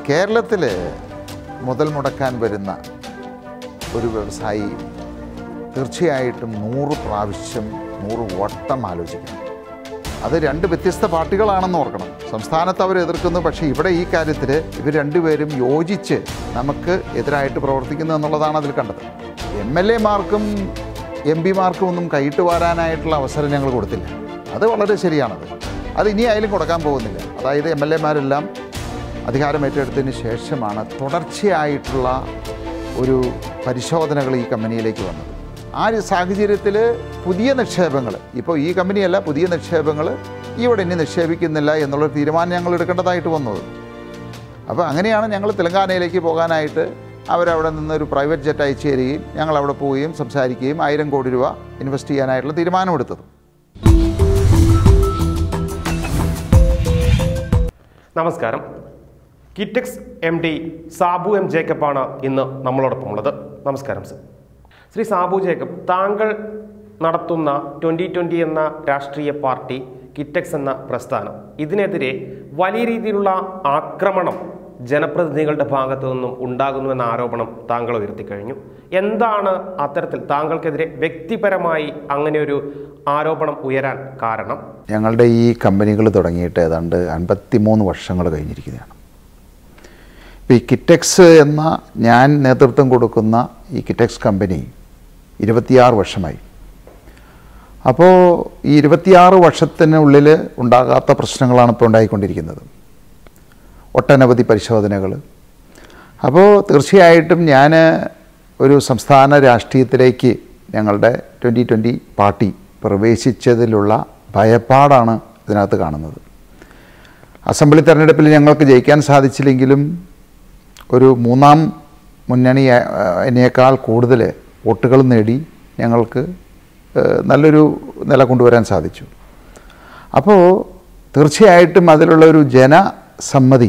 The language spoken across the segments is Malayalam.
കേരളത്തിൽ മുതൽ മുടക്കാൻ വരുന്ന ഒരു വ്യവസായി തീർച്ചയായിട്ടും നൂറ് പ്രാവശ്യം നൂറ് വട്ടം ആലോചിക്കണം അത് രണ്ട് വ്യത്യസ്ത പാർട്ടികളാണെന്ന് ഓർക്കണം സംസ്ഥാനത്ത് അവർ എതിർക്കുന്നു പക്ഷേ ഇവിടെ ഈ കാര്യത്തിൽ ഇവർ രണ്ടുപേരും യോജിച്ച് നമുക്ക് എതിരായിട്ട് പ്രവർത്തിക്കുന്നു എന്നുള്ളതാണ് അതിൽ കണ്ടത് എം എൽ എമാർക്കും എം പിമാർക്കും ഒന്നും കൈയിട്ട് വാരാനായിട്ടുള്ള അവസരം ഞങ്ങൾ കൊടുത്തില്ല അത് വളരെ ശരിയാണത് അത് ഇനി ആയാലും കൊടുക്കാൻ പോകുന്നില്ല അതായത് എം എൽ എമാരെല്ലാം അധികാരം ഏറ്റെടുത്തതിന് ശേഷമാണ് തുടർച്ചയായിട്ടുള്ള ഒരു പരിശോധനകൾ ഈ കമ്പനിയിലേക്ക് വന്നത് ആ ഒരു സാഹചര്യത്തിൽ പുതിയ നിക്ഷേപങ്ങൾ ഇപ്പോൾ ഈ കമ്പനിയല്ല പുതിയ നിക്ഷേപങ്ങൾ ഇവിടെ ഇനി നിക്ഷേപിക്കുന്നില്ല എന്നുള്ളൊരു തീരുമാനം ഞങ്ങൾ എടുക്കേണ്ടതായിട്ട് വന്നത് അപ്പോൾ അങ്ങനെയാണ് ഞങ്ങൾ തെലങ്കാനയിലേക്ക് പോകാനായിട്ട് അവരവിടെ നിന്ന് ഒരു പ്രൈവറ്റ് ജെറ്റ് അയച്ചു തരികയും ഞങ്ങൾ അവിടെ പോവുകയും സംസാരിക്കുകയും ആയിരം കോടി രൂപ ഇൻവെസ്റ്റ് ചെയ്യാനായിട്ടുള്ള തീരുമാനമെടുത്തത് നമസ്കാരം Kitex M D Sabu M ജേക്കബാണ് ഇന്ന് നമ്മളോടൊപ്പം ഉള്ളത് നമസ്കാരം സർ ശ്രീ സാബു ജേക്കബ് താങ്കൾ നടത്തുന്ന ട്വൻ്റി ട്വൻ്റി എന്ന രാഷ്ട്രീയ പാർട്ടി കിറ്റക്സ് എന്ന പ്രസ്ഥാനം ഇതിനെതിരെ വലിയ രീതിയിലുള്ള ആക്രമണം ജനപ്രതിനിധികളുടെ ഭാഗത്തു നിന്നും ഉണ്ടാകുന്നുവെന്ന ആരോപണം താങ്കൾ ഉയർത്തിക്കഴിഞ്ഞു എന്താണ് അത്തരത്തിൽ താങ്കൾക്കെതിരെ വ്യക്തിപരമായി അങ്ങനെ ഒരു ആരോപണം ഉയരാൻ കാരണം ഞങ്ങളുടെ ഈ കമ്പനികൾ തുടങ്ങിയിട്ട് ഏതാണ്ട് അൻപത്തി മൂന്ന് വർഷങ്ങൾ കഴിഞ്ഞിരിക്കുകയാണ് ഇപ്പോൾ ഈ കിറ്റക്സ് എന്ന ഞാൻ നേതൃത്വം കൊടുക്കുന്ന ഈ കിറ്റക്സ് കമ്പനി ഇരുപത്തിയാറ് വർഷമായി അപ്പോൾ ഈ ഇരുപത്തിയാറ് വർഷത്തിനുള്ളിൽ ഉണ്ടാകാത്ത പ്രശ്നങ്ങളാണ് ഇപ്പോൾ ഉണ്ടായിക്കൊണ്ടിരിക്കുന്നത് ഒട്ടനവധി പരിശോധനകൾ അപ്പോൾ തീർച്ചയായിട്ടും ഞാൻ ഒരു സംസ്ഥാന രാഷ്ട്രീയത്തിലേക്ക് ഞങ്ങളുടെ ട്വൻ്റി ട്വൻ്റി പാർട്ടി പ്രവേശിച്ചതിലുള്ള ഭയപ്പാടാണ് ഇതിനകത്ത് കാണുന്നത് അസംബ്ലി തെരഞ്ഞെടുപ്പിൽ ഞങ്ങൾക്ക് ജയിക്കാൻ സാധിച്ചില്ലെങ്കിലും ഒരു മൂന്നാം മുന്നണി എന്നേക്കാൾ കൂടുതൽ വോട്ടുകൾ നേടി ഞങ്ങൾക്ക് ഏഹ്, നല്ലൊരു നില കൊണ്ടുവരാൻ സാധിച്ചു അപ്പോൾ തീർച്ചയായിട്ടും അതിലുള്ള ഒരു ജനസമ്മതി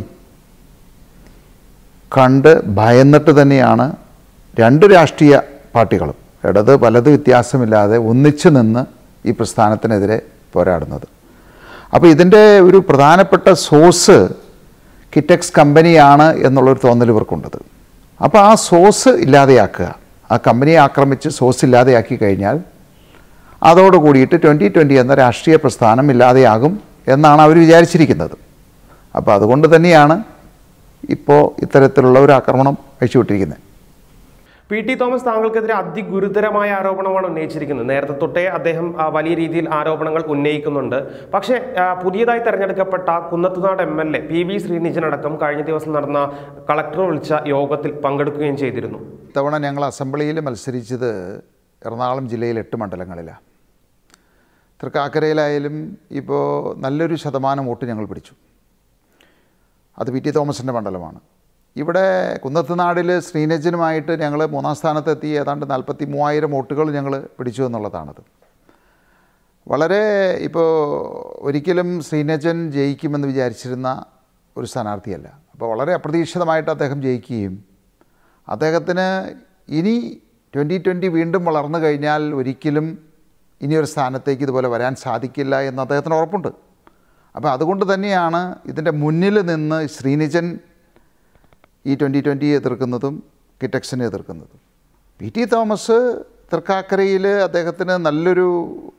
കണ്ട് ഭയന്നിട്ട് തന്നെയാണ് രണ്ട് രാഷ്ട്രീയ പാർട്ടികളും ഇടത് വലത് വ്യത്യാസമില്ലാതെ ഒന്നിച്ചു നിന്ന് ഈ പ്രസ്ഥാനത്തിനെതിരെ പോരാടുന്നത് അപ്പോൾ ഇതിൻ്റെ ഒരു പ്രധാനപ്പെട്ട സോഴ്സ് കിറ്റക്സ് കമ്പനിയാണ് എന്നുള്ളൊരു തോന്നൽ ഇവർക്കുണ്ടത് അപ്പോൾ ആ സോഴ്സ് ഇല്ലാതെയാക്കുക ആ കമ്പനിയെ ആക്രമിച്ച് സോഴ്സ് ഇല്ലാതെയാക്കി കഴിഞ്ഞാൽ അതോട് കൂടിയിട്ട് ട്വൻ്റി ട്വൻ്റി എന്ന രാഷ്ട്രീയ പ്രസ്ഥാനം ഇല്ലാതെയാകും എന്നാണ് അവർ വിചാരിച്ചിരിക്കുന്നത് അപ്പോൾ അതുകൊണ്ട് തന്നെയാണ് ഇപ്പോൾ ഇത്തരത്തിലുള്ള ഒരു ആക്രമണം അഴിച്ചുവിട്ടിരിക്കുന്നത് പി ടി തോമസ് താങ്കൾക്കെതിരെ അതിഗുരുതരമായ ആരോപണമാണ് ഉന്നയിച്ചിരിക്കുന്നത് നേരത്തെ തൊട്ടേ അദ്ദേഹം ആ, വലിയ രീതിയിൽ ആരോപണങ്ങൾ ഉന്നയിക്കുന്നുണ്ട് പക്ഷേ ആ, പുതിയതായി തെരഞ്ഞെടുക്കപ്പെട്ട Kunnathunad M L A P V Sreenijan അടക്കം കഴിഞ്ഞ ദിവസം നടന്ന കളക്ടർ വിളിച്ച യോഗത്തിൽ പങ്കെടുക്കുകയും ചെയ്തിരുന്നു ഇത്തവണ ഞങ്ങൾ അസംബ്ലിയിൽ മത്സരിച്ചത് എറണാകുളം ജില്ലയിൽ എട്ട് മണ്ഡലങ്ങളിലാണ് തൃക്കാക്കരയിലായാലും ഇപ്പോൾ നല്ലൊരു ശതമാനം വോട്ട് ഞങ്ങൾ പിടിച്ചു അത് പി ടി തോമസിൻ്റെ മണ്ഡലമാണ് ഇവിടെ കുന്നത്തുനാടിൽ ശ്രീനജനുമായിട്ട് ഞങ്ങൾ മൂന്നാം സ്ഥാനത്തെത്തി ഏതാണ്ട് നാൽപ്പത്തി മൂവായിരം വോട്ടുകൾ ഞങ്ങൾ പിടിച്ചു എന്നുള്ളതാണത് വളരെ ഇപ്പോൾ ഒരിക്കലും ശ്രീനജൻ ജയിക്കുമെന്ന് വിചാരിച്ചിരുന്ന ഒരു സ്ഥാനാർത്ഥിയല്ല അപ്പോൾ വളരെ അപ്രതീക്ഷിതമായിട്ട് അദ്ദേഹം ജയിക്കുകയും അദ്ദേഹത്തിന് ഇനി ട്വൻ്റി ട്വൻ്റി വീണ്ടും വളർന്നു കഴിഞ്ഞാൽ ഒരിക്കലും ഇനിയൊരു സ്ഥാനത്തേക്ക് ഇതുപോലെ വരാൻ സാധിക്കില്ല എന്ന് അദ്ദേഹത്തിന് ഉറപ്പുണ്ട് അപ്പോൾ അതുകൊണ്ട് തന്നെയാണ് ഇതിൻ്റെ മുന്നിൽ നിന്ന് ശ്രീനിജൻ ഈ ട്വൻ്റി ട്വൻ്റി എതിർക്കുന്നതും കിറ്റക്സിനെ എതിർക്കുന്നതും പി ടി തോമസ് തൃക്കാക്കരയിൽ അദ്ദേഹത്തിന് നല്ലൊരു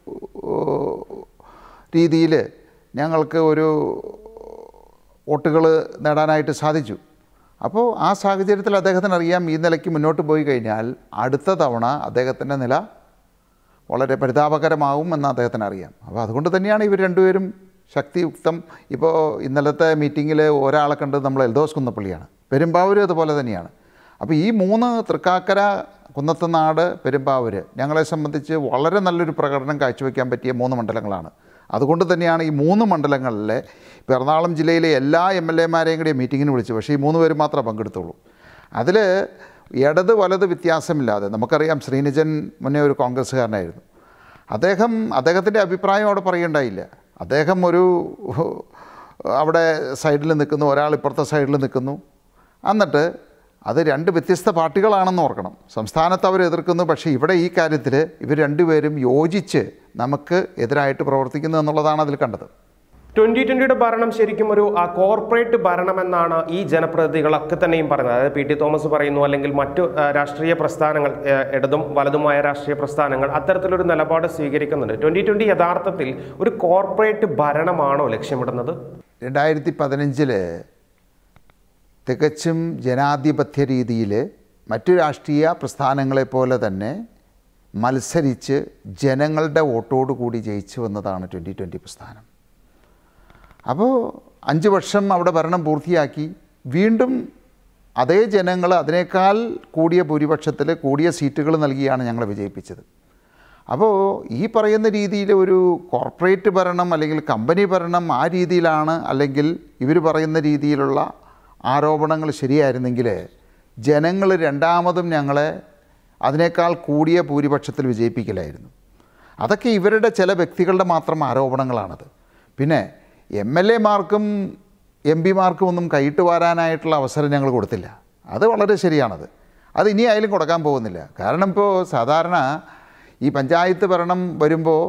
രീതിയിൽ ഞങ്ങൾക്ക് ഒരു വോട്ടുകൾ നേടാനായിട്ട് സാധിച്ചു അപ്പോൾ ആ സാഹചര്യത്തിൽ അദ്ദേഹത്തിന് അറിയാം ഈ നിലയ്ക്ക് മുന്നോട്ട് പോയി കഴിഞ്ഞാൽ അടുത്ത തവണ അദ്ദേഹത്തിൻ്റെ നില വളരെ പരിതാപകരമാവും എന്ന് അദ്ദേഹത്തിന് അറിയാം അപ്പോൾ അതുകൊണ്ട് തന്നെയാണ് ഇവർ രണ്ടുപേരും ശക്തിയുക്തം ഇപ്പോൾ ഇന്നലത്തെ മീറ്റിങ്ങിൽ ഒരാളെ കണ്ട് നമ്മൾ എൽദോസ് കുന്നപ്പള്ളിയാണ് പെരുമ്പാവൂർ അതുപോലെ തന്നെയാണ് അപ്പോൾ ഈ മൂന്ന് തൃക്കാക്കര കുന്നത്തുനാട് പെരുമ്പാവൂർ ഞങ്ങളെ സംബന്ധിച്ച് വളരെ നല്ലൊരു പ്രകടനം കാഴ്ചവെക്കാൻ പറ്റിയ മൂന്ന് മണ്ഡലങ്ങളാണ് അതുകൊണ്ട് തന്നെയാണ് ഈ മൂന്ന് മണ്ഡലങ്ങളിലെ ഇപ്പോൾ എറണാകുളം ജില്ലയിലെ എല്ലാ എം എൽ എമാരെയും കൂടി മീറ്റിങ്ങിന് വിളിച്ചു പക്ഷേ ഈ മൂന്ന് പേര് മാത്രമേ പങ്കെടുത്തുള്ളൂ അതിൽ ഇടത് വലത് വ്യത്യാസമില്ലാതെ നമുക്കറിയാം ശ്രീനിജൻ മുന്നേ ഒരു കോൺഗ്രസ്സുകാരനായിരുന്നു അദ്ദേഹം അദ്ദേഹത്തിൻ്റെ അഭിപ്രായം അവിടെ പറയേണ്ടായില്ല അദ്ദേഹം ഒരു അവിടെ സൈഡിൽ നിൽക്കുന്നു ഒരാൾ ഇപ്പുറത്തെ സൈഡിൽ നിൽക്കുന്നു എന്നിട്ട് അത് രണ്ട് വ്യത്യസ്ത പാർട്ടികളാണെന്ന് ഓർക്കണം സംസ്ഥാനത്ത് അവർ എതിർക്കുന്നു പക്ഷേ ഇവിടെ ഈ കാര്യത്തിൽ ഇവർ രണ്ടുപേരും യോജിച്ച് നമുക്ക് എതിരായിട്ട് പ്രവർത്തിക്കുന്നു എന്നുള്ളതാണ് അതിൽ കണ്ടത് ട്വന്റി ട്വന്റിയുടെ ഭരണം ശരിക്കും ഒരു ആ, കോർപ്പറേറ്റ് ഭരണമെന്നാണ് ഈ ജനപ്രതിനിധികളൊക്കെ തന്നെയും പറയുന്നത് അതായത് പി ടി തോമസ് പറയുന്നു അല്ലെങ്കിൽ മറ്റു ആ, രാഷ്ട്രീയ പ്രസ്ഥാനങ്ങൾ ആ, ഇടതും വലതുമായ രാഷ്ട്രീയ പ്രസ്ഥാനങ്ങൾ അത്തരത്തിലൊരു നിലപാട് സ്വീകരിക്കുന്നുണ്ട് ട്വന്റി ട്വന്റി യഥാർത്ഥത്തിൽ ഒരു കോർപ്പറേറ്റ് ഭരണമാണോ ലക്ഷ്യമിടുന്നത് രണ്ടായിരത്തി പതിനഞ്ചിൽ തികച്ചും ജനാധിപത്യ രീതിയിൽ മറ്റു രാഷ്ട്രീയ പ്രസ്ഥാനങ്ങളെപ്പോലെ തന്നെ മത്സരിച്ച് ജനങ്ങളുടെ വോട്ടോടു കൂടി ജയിച്ചു വന്നതാണ് ട്വൻ്റി ട്വൻ്റി പ്രസ്ഥാനം അപ്പോൾ അഞ്ച് വർഷം അവിടെ ഭരണം പൂർത്തിയാക്കി വീണ്ടും അതേ ജനങ്ങൾ അതിനേക്കാൾ കൂടിയ ഭൂരിപക്ഷത്തിൽ കൂടിയ സീറ്റുകൾ നൽകിയാണ് ഞങ്ങളെ വിജയിപ്പിച്ചത് അപ്പോൾ ഈ പറയുന്ന രീതിയിൽ ഒരു കോർപ്പറേറ്റ് ഭരണം അല്ലെങ്കിൽ കമ്പനി ഭരണം ആ രീതിയിലാണ് അല്ലെങ്കിൽ ഇവർ പറയുന്ന രീതിയിലുള്ള ആരോപണങ്ങൾ ശരിയായിരുന്നെങ്കിൽ ജനങ്ങൾ രണ്ടാമതും ഞങ്ങളെ അതിനേക്കാൾ കൂടിയ ഭൂരിപക്ഷത്തിൽ വിജയിപ്പിക്കലായിരുന്നു അതൊക്കെ ഇവരുടെ ചില വ്യക്തികളുടെ മാത്രം ആരോപണങ്ങളാണത് പിന്നെ എം എൽ എമാർക്കും എം പിമാർക്കും ഒന്നും കൈയിട്ട് വാരാനായിട്ടുള്ള അവസരം ഞങ്ങൾ കൊടുത്തില്ല അത് വളരെ ശരിയാണത് അത് ഇനി ആയാലും കൊടുക്കാൻ പോകുന്നില്ല കാരണം ഇപ്പോൾ സാധാരണ ഈ പഞ്ചായത്ത് ഭരണം വരുമ്പോൾ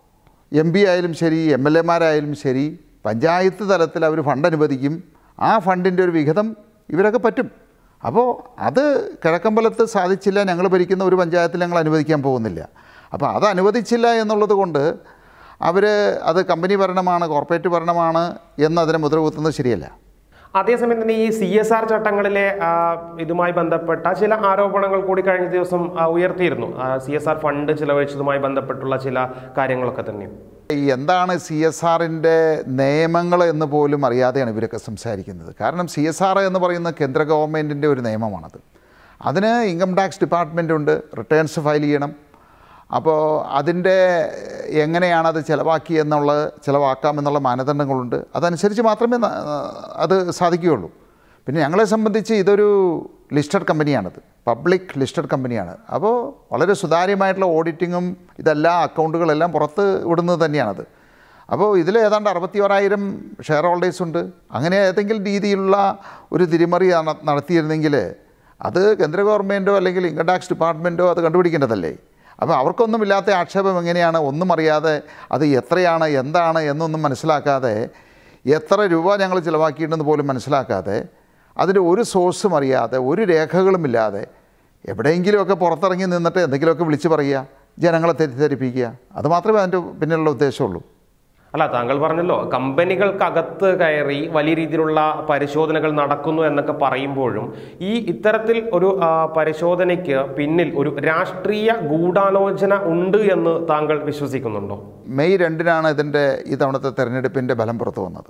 എം പി ആയാലും ശരി എം എൽ എമാരായാലും ശരി പഞ്ചായത്ത് തലത്തിൽ അവർ ഫണ്ട് അനുവദിക്കും ആ ഫണ്ടിൻ്റെ ഒരു വിഹിതം ഇവരൊക്കെ പറ്റും അപ്പോൾ അത് കിഴക്കമ്പലത്ത് സാധിച്ചില്ല ഞങ്ങൾ ഭരിക്കുന്ന ഒരു പഞ്ചായത്തിൽ ഞങ്ങൾ അനുവദിക്കാൻ പോകുന്നില്ല അപ്പോൾ അത് അനുവദിച്ചില്ല എന്നുള്ളത് കൊണ്ട് അവർ അത് കമ്പനി ഭരണമാണ് കോർപ്പറേറ്റ് ഭരണമാണ് എന്ന് അതിനെ മുദ്ര കുത്തുന്നത് ശരിയല്ല അതേസമയം തന്നെ ഈ സി എസ് ആർ ചട്ടങ്ങളിലെ ആ, ഇതുമായി ബന്ധപ്പെട്ട ചില ആരോപണങ്ങൾ കൂടി കഴിഞ്ഞ ദിവസം ആ, ഉയർത്തിയിരുന്നു സി എസ് ആർ ഫണ്ട് ചിലവഴിച്ചതുമായി ബന്ധപ്പെട്ടുള്ള ചില കാര്യങ്ങളൊക്കെ തന്നെയും ഈ എന്താണ് സി എസ് ആറിൻ്റെ നിയമങ്ങൾ എന്ന് പോലും അറിയാതെയാണ് ഇവരൊക്കെ സംസാരിക്കുന്നത് കാരണം സി എസ് ആർ എന്ന് പറയുന്ന കേന്ദ്ര ഗവൺമെൻറ്റിൻ്റെ ഒരു നിയമമാണത് അതിന് ഇൻകം ടാക്സ് ഡിപ്പാർട്ട്മെൻ്റ് ഉണ്ട് റിട്ടേൺസ് ഫയൽ ചെയ്യണം അപ്പോൾ അതിൻ്റെ എങ്ങനെയാണത് ചിലവാക്കി എന്നുള്ളത് ചിലവാക്കാം എന്നുള്ള മാനദണ്ഡങ്ങളുണ്ട് അതനുസരിച്ച് മാത്രമേ ന- അത് സാധിക്കുകയുള്ളൂ പിന്നെ ഞങ്ങളെ സംബന്ധിച്ച് ഇതൊരു ലിസ്റ്റഡ് കമ്പനിയാണിത് പബ്ലിക് ലിസ്റ്റഡ് കമ്പനിയാണ് അപ്പോൾ വളരെ സുതാര്യമായിട്ടുള്ള ഓഡിറ്റിങ്ങും ഇതെല്ലാം അക്കൗണ്ടുകളെല്ലാം പുറത്ത് വിടുന്നത് തന്നെയാണത് അപ്പോൾ ഇതിൽ ഏതാണ്ട് അറുപത്തി ഓരായിരം ഷെയർ ഹോൾഡേഴ്സ് ഉണ്ട് അങ്ങനെ ഏതെങ്കിലും രീതിയിലുള്ള ഒരു തിരിമറി നട- നടത്തിയിരുന്നെങ്കിൽ അത് കേന്ദ്ര ഗവൺമെൻറ്റോ അല്ലെങ്കിൽ ഇൻകം ടാക്സ് ഡിപ്പാർട്ട്മെൻറ്റോ അത് കണ്ടുപിടിക്കേണ്ടതല്ലേ അപ്പോൾ അവർക്കൊന്നുമില്ലാത്ത ആക്ഷേപം എങ്ങനെയാണ് ഒന്നും അറിയാതെ അത് എത്രയാണ് എന്താണ് എന്നൊന്നും മനസ്സിലാക്കാതെ എത്ര രൂപ ഞങ്ങൾ ചിലവാക്കിയിട്ടുണ്ടെന്ന് പോലും മനസ്സിലാക്കാതെ അതിൻ്റെ ഒരു സോഴ്സും അറിയാതെ ഒരു രേഖകളുമില്ലാതെ എവിടെയെങ്കിലുമൊക്കെ പുറത്തിറങ്ങി നിന്നിട്ട് എന്തെങ്കിലുമൊക്കെ വിളിച്ച് പറയുക ജനങ്ങളെ തെറ്റിദ്ധരിപ്പിക്കുക അത് മാത്രമേ അതിൻ്റെ പിന്നിലുള്ള ഉദ്ദേശമുള്ളൂ അല്ല താങ്കൾ പറഞ്ഞല്ലോ കമ്പനികൾക്കകത്ത് കയറി വലിയ രീതിയിലുള്ള പരിശോധനകൾ നടക്കുന്നു എന്നൊക്കെ പറയുമ്പോഴും ഈ ഇത്തരത്തിൽ ഒരു ആ, പരിശോധനയ്ക്ക് പിന്നിൽ ഒരു രാഷ്ട്രീയ ഗൂഢാലോചന ഉണ്ട് എന്ന് താങ്കൾ വിശ്വസിക്കുന്നുണ്ടോ മെയ് രണ്ടിനാണ് ഇതിൻ്റെ ഈ തവണത്തെ തെരഞ്ഞെടുപ്പിൻ്റെ ഫലം പുറത്തു വന്നത്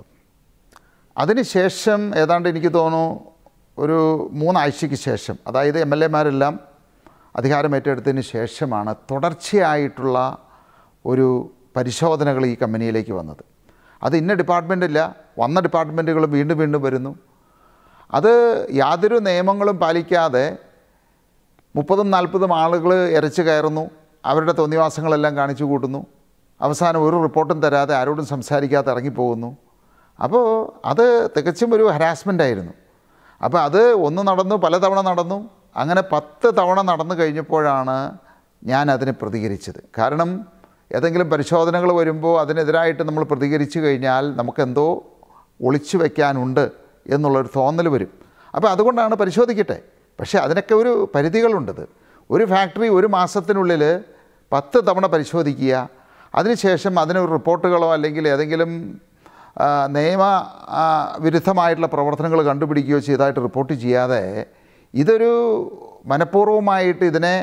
അതിനുശേഷം ഏതാണ്ട് എനിക്ക് തോന്നുന്നു ഒരു മൂന്നാഴ്ചയ്ക്ക് ശേഷം അതായത് എം എൽ എമാരെല്ലാം അധികാരം ഏറ്റെടുത്തതിന് ശേഷമാണ് തുടർച്ചയായിട്ടുള്ള ഒരു പരിശോധനകൾ ഈ കമ്പനിയിലേക്ക് വന്നത് അത് ഇന്ന ഡിപ്പാർട്ട്മെൻറ്റില്ല വന്ന ഡിപ്പാർട്ട്മെൻറ്റുകൾ വീണ്ടും വീണ്ടും വരുന്നു അത് യാതൊരു നിയമങ്ങളും പാലിക്കാതെ മുപ്പതും നാൽപ്പതും ആളുകൾ ഇരച്ചു കയറുന്നു അവരുടെ തോന്നിവാസങ്ങളെല്ലാം കാണിച്ചു കൂട്ടുന്നു അവസാനം ഒരു റിപ്പോർട്ടും തരാതെ ആരോടും സംസാരിക്കാതെ ഇറങ്ങിപ്പോകുന്നു അപ്പോൾ അത് തികച്ചും ഒരു ഹരാസ്മെൻ്റ് ആയിരുന്നു അപ്പോൾ അത് ഒന്ന് നടന്നു പലതവണ നടന്നു അങ്ങനെ പത്ത് തവണ നടന്നു കഴിഞ്ഞപ്പോഴാണ് ഞാൻ അതിന് പ്രതികരിച്ചത് കാരണം ഏതെങ്കിലും പരിശോധനകൾ വരുമ്പോൾ അതിനെതിരായിട്ട് നമ്മൾ പ്രതികരിച്ചു കഴിഞ്ഞാൽ നമുക്കെന്തോ ഒളിച്ചു വയ്ക്കാനുണ്ട് എന്നുള്ളൊരു തോന്നൽ വരും അപ്പോൾ അതുകൊണ്ടാണ് പരിശോധിക്കട്ടെ പക്ഷേ അതിനൊക്കെ ഒരു പരിധികളുണ്ടത് ഒരു ഫാക്ടറി ഒരു മാസത്തിനുള്ളിൽ പത്ത് തവണ പരിശോധിക്കുക അതിനുശേഷം അതിനൊരു റിപ്പോർട്ടുകളോ അല്ലെങ്കിൽ ഏതെങ്കിലും ആ, നിയമ ആ, വിരുദ്ധമായിട്ടുള്ള പ്രവർത്തനങ്ങൾ കണ്ടുപിടിക്കുകയോ ചെയ്തതായിട്ട് റിപ്പോർട്ട് ചെയ്യാതെ ഇതൊരു മനഃപൂർവ്വമായിട്ട് ഇതിനെ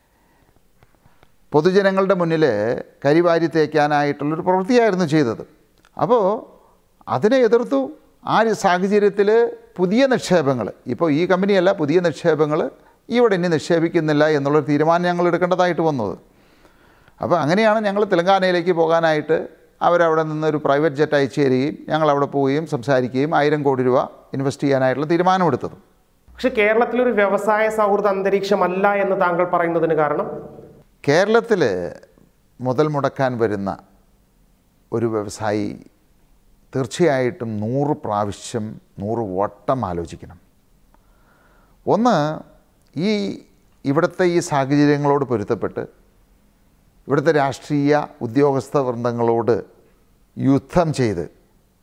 പൊതുജനങ്ങളുടെ മുന്നിൽ കരിവാരി തേക്കാനായിട്ടുള്ളൊരു പ്രവൃത്തിയായിരുന്നു ചെയ്തത് അപ്പോൾ അതിനെ എതിർത്തു ആ ഒരു സാഹചര്യത്തിൽ പുതിയ നിക്ഷേപങ്ങൾ ഇപ്പോൾ ഈ കമ്പനിയല്ല പുതിയ നിക്ഷേപങ്ങൾ ഇവിടെ ഇനി നിക്ഷേപിക്കുന്നില്ല എന്നുള്ളൊരു തീരുമാനം ഞങ്ങൾ എടുക്കേണ്ടതായിട്ട് വന്നത് അപ്പോൾ അങ്ങനെയാണ് ഞങ്ങൾ തെലങ്കാനയിലേക്ക് പോകാനായിട്ട് അവരവിടെ നിന്ന് ഒരു പ്രൈവറ്റ് ജെറ്റ് അയച്ചു തരികയും ഞങ്ങൾ അവിടെ പോവുകയും സംസാരിക്കുകയും ആയിരം കോടി രൂപ ഇൻവെസ്റ്റ് ചെയ്യാനായിട്ടുള്ള തീരുമാനമെടുത്തത് പക്ഷെ കേരളത്തിലൊരു വ്യവസായ സൗഹൃദ അന്തരീക്ഷമല്ല എന്ന് താങ്കൾ പറയുന്നതിന് കാരണം കേരളത്തിൽ മുതൽ മുടക്കാൻ വരുന്ന ഒരു വ്യവസായി തീർച്ചയായിട്ടും നൂറ് പ്രാവശ്യം നൂറ് വട്ടം ആലോചിക്കണം ഒന്ന് ഈ ഇവിടുത്തെ ഈ സാഹചര്യങ്ങളോട് പൊരുത്തപ്പെട്ട് ഇവിടുത്തെ രാഷ്ട്രീയ ഉദ്യോഗസ്ഥ വൃന്ദങ്ങളോട് യുദ്ധം ചെയ്ത്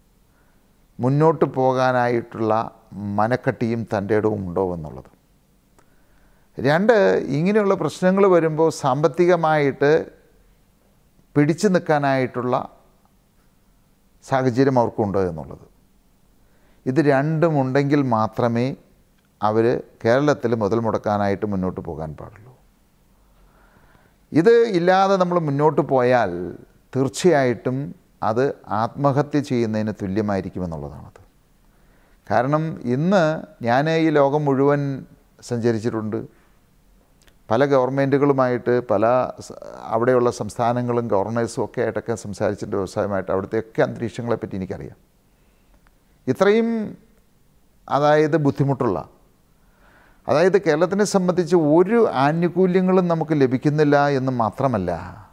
മുന്നോട്ട് പോകാനായിട്ടുള്ള മനക്കട്ടിയും തൻ്റെ ഇടവും ഉണ്ടോ എന്നുള്ളത് രണ്ട് ഇങ്ങനെയുള്ള പ്രശ്നങ്ങൾ വരുമ്പോൾ സാമ്പത്തികമായിട്ട് പിടിച്ചു നിൽക്കാനായിട്ടുള്ള സാഹചര്യം അവർക്കുണ്ടോ എന്നുള്ളത് ഇത് രണ്ടും ഉണ്ടെങ്കിൽ മാത്രമേ അവർ കേരളത്തിൽ മുതൽ മുടക്കാനായിട്ട് മുന്നോട്ട് പോകാൻ പാടുള്ളൂ ഇത് ഇല്ലാതെ നമ്മൾ മുന്നോട്ട് പോയാൽ തീർച്ചയായിട്ടും അത് ആത്മഹത്യ ചെയ്യുന്നതിന് തുല്യമായിരിക്കുമെന്നുള്ളതാണത് കാരണം ഇന്ന് ഞാൻ ഈ ലോകം മുഴുവൻ സഞ്ചരിച്ചിട്ടുണ്ട് പല ഗവൺമെൻറ്റുകളുമായിട്ട് പല സ- അവിടെയുള്ള സംസ്ഥാനങ്ങളും ഗവർണേഴ്സും ഒക്കെ ആയിട്ടൊക്കെ സംസാരിച്ചിട്ട് വ്യവസായമായിട്ട് അവിടുത്തെയൊക്കെ അന്തരീക്ഷങ്ങളെപ്പറ്റി എനിക്കറിയാം ഇത്രയും അതായത് ബുദ്ധിമുട്ടുള്ള അതായത് കേരളത്തിനെ സംബന്ധിച്ച് ഒരു ആനുകൂല്യങ്ങളും നമുക്ക് ലഭിക്കുന്നില്ല എന്ന് മാത്രമല്ല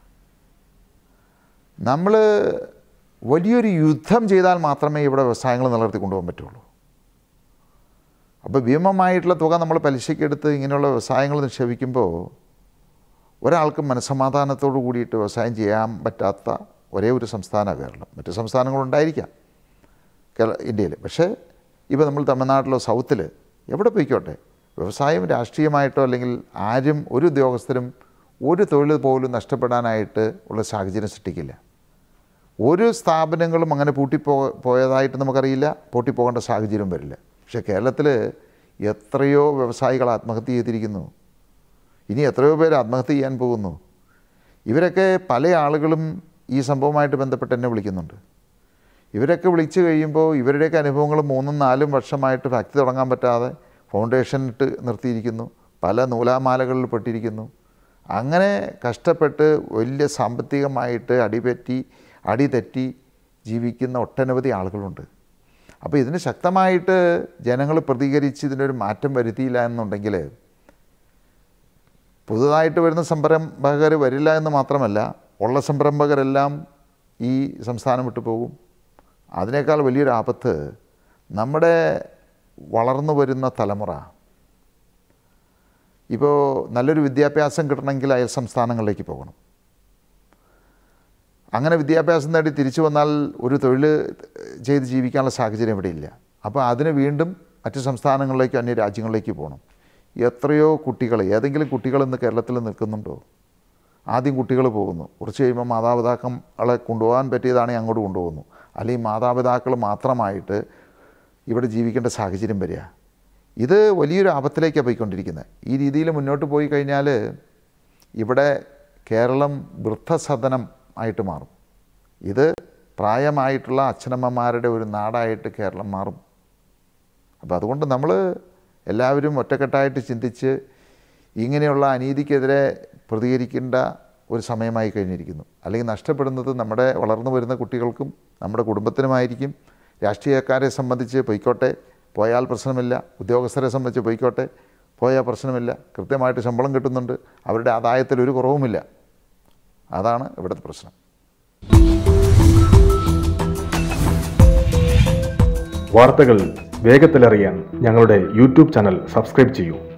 നമ്മൾ വലിയൊരു യുദ്ധം ചെയ്താൽ മാത്രമേ ഇവിടെ വ്യവസായങ്ങൾ നിലനിർത്തി കൊണ്ടുപോകാൻ പറ്റുള്ളൂ അപ്പോൾ ഭീമമായിട്ടുള്ള തുക നമ്മൾ പലിശയ്ക്കെടുത്ത് ഇങ്ങനെയുള്ള വ്യവസായങ്ങൾ നിക്ഷേപിക്കുമ്പോൾ ഒരാൾക്ക് മനസ്സമാധാനത്തോടു കൂടിയിട്ട് വ്യവസായം ചെയ്യാൻ പറ്റാത്ത ഒരേ ഒരു സംസ്ഥാനമാണ് കേരളം മറ്റു സംസ്ഥാനങ്ങളുണ്ടായിരിക്കാം കേരള ഇന്ത്യയിൽ പക്ഷേ ഇപ്പോൾ നമ്മൾ തമിഴ്നാട്ടിലോ സൗത്തിൽ എവിടെ പോയിക്കോട്ടെ വ്യവസായം രാഷ്ട്രീയമായിട്ടോ അല്ലെങ്കിൽ ആരും ഒരു ഉദ്യോഗസ്ഥരും ഒരു തൊഴിൽ പോലും നഷ്ടപ്പെടാനായിട്ട് ഉള്ള സാഹചര്യം സൃഷ്ടിക്കില്ല ഒരു സ്ഥാപനങ്ങളും അങ്ങനെ പൂട്ടിപ്പോ പോയതായിട്ട് നമുക്കറിയില്ല പൂട്ടിപ്പോകേണ്ട സാഹചര്യം വരില്ല പക്ഷേ കേരളത്തിൽ എത്രയോ വ്യവസായികൾ ആത്മഹത്യ ചെയ്തിരിക്കുന്നു ഇനി എത്രയോ പേര് ആത്മഹത്യ ചെയ്യാൻ പോകുന്നു ഇവരൊക്കെ പല ആളുകളും ഈ സംഭവമായിട്ട് ബന്ധപ്പെട്ട് എന്നെ വിളിക്കുന്നുണ്ട് ഇവരൊക്കെ വിളിച്ചു കഴിയുമ്പോൾ ഇവരുടെയൊക്കെ അനുഭവങ്ങൾ മൂന്നും നാലും വർഷമായിട്ട് ഫാക്ടറി തുടങ്ങാൻ പറ്റാതെ ഫൗണ്ടേഷൻ ഇട്ട് നിർത്തിയിരിക്കുന്നു പല നൂലാമാലകളിൽ പെട്ടിരിക്കുന്നു അങ്ങനെ കഷ്ടപ്പെട്ട് വലിയ സാമ്പത്തികമായിട്ട് അടിപറ്റി അടിതെറ്റി ജീവിക്കുന്ന ഒട്ടനവധി ആളുകളുണ്ട് അപ്പോൾ ഇതിന് ശക്തമായിട്ട് ജനങ്ങൾ പ്രതികരിച്ച് ഇതിനൊരു മാറ്റം വരുത്തിയില്ല എന്നുണ്ടെങ്കിൽ പുതുതായിട്ട് വരുന്ന സംരംഭകർ വരില്ല എന്ന് മാത്രമല്ല ഉള്ള സംരംഭകരെല്ലാം ഈ സംസ്ഥാനം വിട്ടു പോകും അതിനേക്കാൾ വലിയൊരു ആപത്ത് നമ്മുടെ വളർന്നു വരുന്ന തലമുറ ഇപ്പോൾ നല്ലൊരു വിദ്യാഭ്യാസം കിട്ടണമെങ്കിൽ അയൽ സംസ്ഥാനങ്ങളിലേക്ക് പോകണം അങ്ങനെ വിദ്യാഭ്യാസം നേടി തിരിച്ചു വന്നാൽ ഒരു തൊഴിൽ ചെയ്ത് ജീവിക്കാനുള്ള സാഹചര്യം ഇവിടെ ഇല്ല അപ്പോൾ അതിന് വീണ്ടും മറ്റ് സംസ്ഥാനങ്ങളിലേക്കോ അന്യ രാജ്യങ്ങളിലേക്ക് പോകണം എത്രയോ കുട്ടികൾ ഏതെങ്കിലും കുട്ടികൾ ഇന്ന് കേരളത്തിൽ നിൽക്കുന്നുണ്ടോ ആദ്യം കുട്ടികൾ പോകുന്നു കുറച്ച് കഴിയുമ്പോൾ മാതാപിതാക്കളെ കൊണ്ടുപോകാൻ പറ്റിയതാണെങ്കിൽ അങ്ങോട്ട് കൊണ്ടുപോകുന്നു അല്ലെങ്കിൽ മാതാപിതാക്കൾ മാത്രമായിട്ട് ഇവിടെ ജീവിക്കേണ്ട സാഹചര്യം വരിക ഇത് വലിയൊരു ആപത്തിലേക്കാണ് പോയിക്കൊണ്ടിരിക്കുന്നത് ഈ രീതിയിൽ മുന്നോട്ട് പോയി കഴിഞ്ഞാൽ ഇവിടെ കേരളം വൃദ്ധസദനം ആയിട്ട് മാറും ഇത് പ്രായമായിട്ടുള്ള അച്ഛനമ്മമാരുടെ ഒരു നാടായിട്ട് കേരളം മാറും അപ്പോൾ അതുകൊണ്ട് നമ്മൾ എല്ലാവരും ഒറ്റക്കെട്ടായിട്ട് ചിന്തിച്ച് ഇങ്ങനെയുള്ള അനീതിക്കെതിരെ പ്രതികരിക്കേണ്ട ഒരു സമയമായി കഴിഞ്ഞിരിക്കുന്നു അല്ലെങ്കിൽ നഷ്ടപ്പെടുന്നത് നമ്മുടെ വളർന്നു വരുന്ന കുട്ടികൾക്കും നമ്മുടെ കുടുംബത്തിനുമായിരിക്കും രാഷ്ട്രീയക്കാരെ സംബന്ധിച്ച് പൊയ്ക്കോട്ടെ പോയാൽ പ്രശ്നമില്ല ഉദ്യോഗസ്ഥരെ സംബന്ധിച്ച് പൊയ്ക്കോട്ടെ പോയാൽ പ്രശ്നമില്ല കൃത്യമായിട്ട് ശമ്പളം കിട്ടുന്നുണ്ട് അവരുടെ ആദായത്തിൽ ഒരു കുറവുമില്ല അതാണ് ഇവിടുത്തെ പ്രശ്നം വാർത്തകൾ വേഗത്തിലറിയാൻ ഞങ്ങളുടെ യൂട്യൂബ് ചാനൽ സബ്സ്ക്രൈബ് ചെയ്യൂ